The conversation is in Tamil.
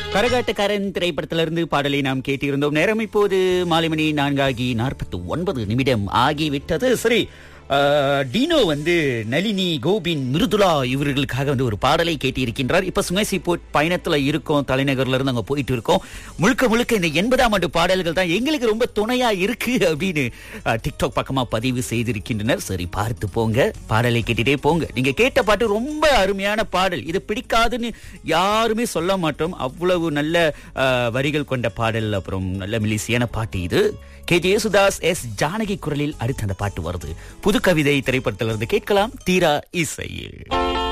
கரகாட்டக்காரன் திரைப்படத்திலிருந்து பாடலை நாம் கேட்டிருந்தோம் நேரம் இப்போது மாலை மணி நான்காகி நாற்பத்தி ஒன்பது நிமிடம் ஆகிவிட்டது சரி ஆஹ், டீனோ வந்து நளினி கோபின் மிருதுலா இவர்களுக்காக வந்து ஒரு பாடலை கேட்டிருக்கின்றார் இப்ப சுமேசி போ பயணத்துல இருக்கோம் தலைநகர்ல இருந்து அங்க போயிட்டு இருக்கோம் முழுக்க முழுக்க இந்த எண்பதாம் ஆண்டு பாடல்கள் தான் எங்களுக்கு ரொம்ப துணையா இருக்கு அப்படின்னு ஆஹ், டிக்டாக் பக்கமா பதிவு செய்திருக்கின்றனர் சரி பார்த்து போங்க பாடலை கேட்டுட்டே போங்க நீங்க கேட்ட பாட்டு ரொம்ப அருமையான பாடல் இது பிடிக்காதுன்னு யாருமே சொல்ல மாட்டோம் அவ்வளவு நல்ல ஆஹ், வரிகள் கொண்ட பாடல் அப்புறம் நல்ல மிலிசியான பாட்டு இது K J Yesudas S Janaki குரலில் அடுத்து அந்த பாட்டு வருது புது கவிதை திரைப்படத்திலிருந்து கேட்கலாம் தீரா இசையில்